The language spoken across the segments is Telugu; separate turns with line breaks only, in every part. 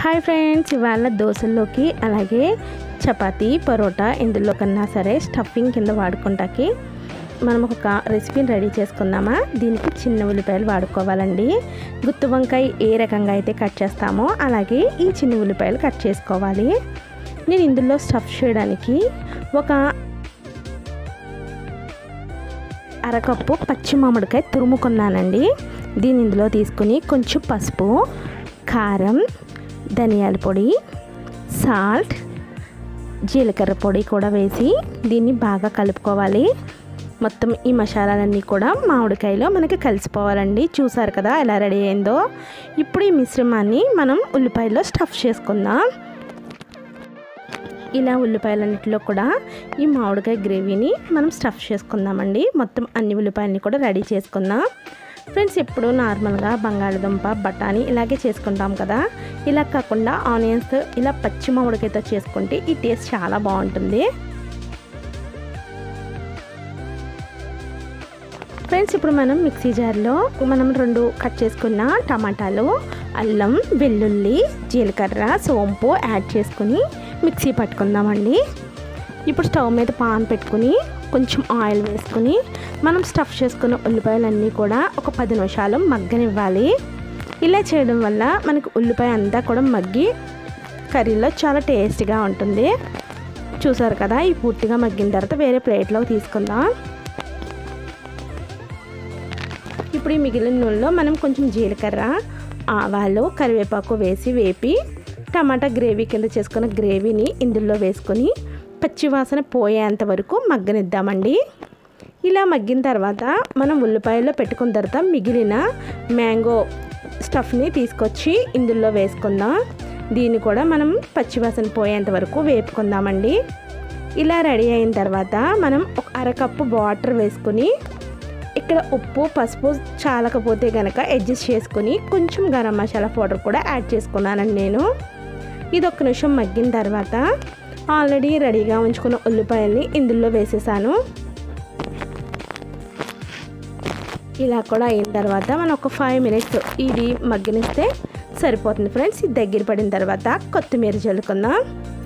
హాయ్ ఫ్రెండ్స్ ఇవాళ దోశల్లోకి అలాగే చపాతీ పరోటా ఇందులో కన్నా సరే స్టఫింగ్ కింద వాడుకుంటాకి మనం ఒక రెసిపీని రెడీ చేసుకుందామా దీనికి చిన్న ఉల్లిపాయలు వాడుకోవాలండి గుత్తి వంకాయ ఏ రకంగా అయితే కట్ చేస్తామో అలాగే ఈ చిన్న ఉల్లిపాయలు కట్ చేసుకోవాలి నేను ఇందులో స్టఫ్ చేయడానికి ఒక అరకప్పు పచ్చి మామిడికాయ తురుముకున్నానండి దీన్ని ఇందులో తీసుకుని కొంచెం పసుపు కారం ధనియాల పొడి సాల్ట్ జీలకర్ర పొడి కూడా వేసి దీన్ని బాగా కలుపుకోవాలి మొత్తం ఈ మసాలాలన్నీ కూడా మామిడికాయలో మనకి కలిసిపోవాలండి చూసారు కదా ఎలా రెడీ అయిందో ఇప్పుడు ఈ మిశ్రమాన్ని మనం ఉల్లిపాయలో స్టఫ్ చేసుకుందాం ఇలా ఉల్లిపాయలన్నింటిలో కూడా ఈ మామిడికాయ గ్రేవీని మనం స్టఫ్ చేసుకుందామండి మొత్తం అన్ని ఉల్లిపాయలని కూడా రెడీ చేసుకుందాం ఫ్రెండ్స్ ఎప్పుడు నార్మల్గా బంగాళదుంప బఠానీ ఇలాగే చేసుకుంటాం కదా ఇలా కాకుండా ఆనియన్స్ ఇలా పచ్చి మామిడికాయతో చేసుకుంటే ఈ టేస్ట్ చాలా బాగుంటుంది ఫ్రెండ్స్ ఇప్పుడు మనం మిక్సీ జార్లో మనం రెండు కట్ చేసుకున్న టమాటాలు అల్లం వెల్లుల్లి జీలకర్ర సోంపు యాడ్ చేసుకుని మిక్సీ పట్టుకుందామండి ఇప్పుడు స్టవ్ మీద పాన్ పెట్టుకుని కొంచెం ఆయిల్ వేసుకుని మనం స్టఫ్ చేసుకున్న ఉల్లిపాయలన్నీ కూడా ఒక పది నిమిషాలు మగ్గనివ్వాలి ఇలా చేయడం వల్ల మనకి ఉల్లిపాయ అంతా కూడా మగ్గి కర్రీలో చాలా టేస్టీగా ఉంటుంది చూసారు కదా ఈ పూర్తిగా మగ్గిన తర్వాత వేరే ప్లేట్లోకి తీసుకుందాం ఇప్పుడు ఈ మిగిలిన నూనెలో మనం కొంచెం జీలకర్ర ఆవాలు కరివేపాకు వేసి వేపి టమాటా గ్రేవీ కింద చేసుకున్న గ్రేవీని ఇందులో వేసుకొని పచ్చివాసన పోయేంత వరకు మగ్గనిద్దామండి ఇలా మగ్గిన తర్వాత మనం ఉల్లిపాయల్లో పెట్టుకున్న తర్వాత మిగిలిన మ్యాంగో స్టఫ్ని తీసుకొచ్చి ఇందులో వేసుకుందాం దీన్ని కూడా మనం పచ్చివాసన పోయేంత వరకు వేపుకుందామండి ఇలా రెడీ అయిన తర్వాత మనం ఒక అరకప్పు వాటర్ వేసుకుని ఇక్కడ ఉప్పు పసుపు చాలకపోతే కనుక అడ్జస్ట్ చేసుకుని కొంచెం గరం మసాలా పౌడర్ కూడా యాడ్ చేసుకున్నానండి నేను ఇది ఒక్క నిమిషం మగ్గిన తర్వాత ఆల్రెడీ రెడీగా ఉంచుకున్న ఉల్లిపాయల్ని ఇందులో వేసేసాను ఇలా కూడా అయిన తర్వాత మనం ఒక ఫైవ్ మినిట్స్ ఇది మగ్గనిస్తే సరిపోతుంది ఫ్రెండ్స్ ఇది దగ్గర పడిన తర్వాత కొత్తిమీర చల్లుకుందాం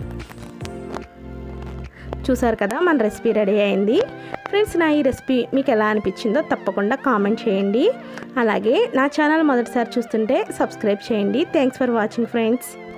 చూసారు కదా మన రెసిపీ రెడీ అయింది ఫ్రెండ్స్ నా ఈ రెసిపీ మీకు ఎలా అనిపించిందో తప్పకుండా కామెంట్ చేయండి అలాగే నా ఛానల్ మొదటిసారి చూస్తుంటే సబ్స్క్రైబ్ చేయండి థ్యాంక్స్ ఫర్ వాచింగ్ ఫ్రెండ్స్